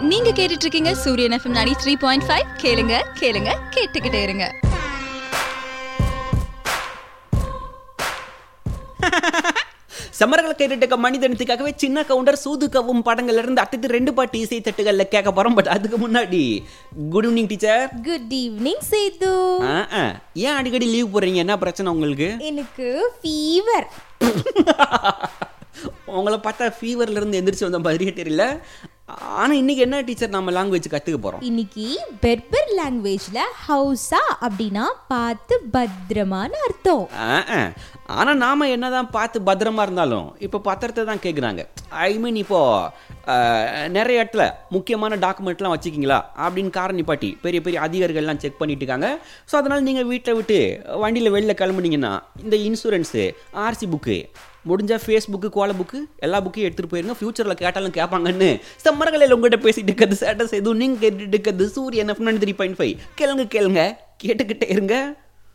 நீங்க கேட்டுட்டு இருக்கீங்க சூரியன் எஃப்எம் 93.5 த்ரீ பாயிண்ட் ஃபைவ் கேளுங்க கேளுங்க கேட்டுக்கிட்டே இருங்க சமரகளை கேட்டுட்டு மனிதனத்துக்காகவே சின்ன கவுண்டர் சூது கவும் படங்கள்ல இருந்து அடுத்து ரெண்டு பாட்டு இசை தட்டுகள்ல கேட்க போறோம் பட் அதுக்கு முன்னாடி good evening teacher good evening Sethu ஏன் அடிக்கடி லீவ் போடுறீங்க என்ன பிரச்சனை உங்களுக்கு எனக்கு ஃபீவர் உங்களை பார்த்தா ஃபீவர்ல இருந்து எந்திரிச்சு வந்த மாதிரியே தெரியல ஆனா இன்னைக்கு என்ன டீச்சர் நம்ம லாங்குவேஜ் கத்துக்க போறோம் இன்னைக்கு பெர்பர் லாங்குவேஜ்ல ஹவுஸா அப்படின்னா பார்த்து பத்திரமான அர்த்தம் ஆ, ஆ. ஆனா நாம என்னதான் பார்த்து பத்திரமா இருந்தாலும் இப்போ பத்திரத்தை தான் கேட்குறாங்க ஐ மீன் இப்போ ஆ, நிறைய இடத்துல முக்கியமான டாக்குமெண்ட்லாம் வச்சுக்கிங்களா அப்படின்னு கார நிப்பாட்டி பெரிய பெரிய அதிகாரிகள்லாம் செக் பண்ணிட்டு இருக்காங்க ஸோ அதனால் நீங்கள் வீட்டை விட்டு வண்டியில் வெளில கிளம்புனீங்கன்னா இந்த இன்சூரன்ஸு ஆர்சி புக்கு முடிஞ்சா ஃபேஸ்புக்கு கோல புக்கு எல்லா புக்கையும் எடுத்துகிட்டு போயிருங்க ஃபியூச்சரில் கேட்டாலும் கேட்பாங்கன்னு சம்மரங்களில் உங்கள்கிட்ட பேசிட்டு இருக்கிறது ஸ்டேட்டஸ் எதுவும் நீங்கள் கேட்டுட்டு இருக்கிறது சூரியன் எஃப் த்ரீ பாயிண்ட் ஃபைவ் கேளுங்க கேளுங்க கேட்டுக்கிட்டே இருங்க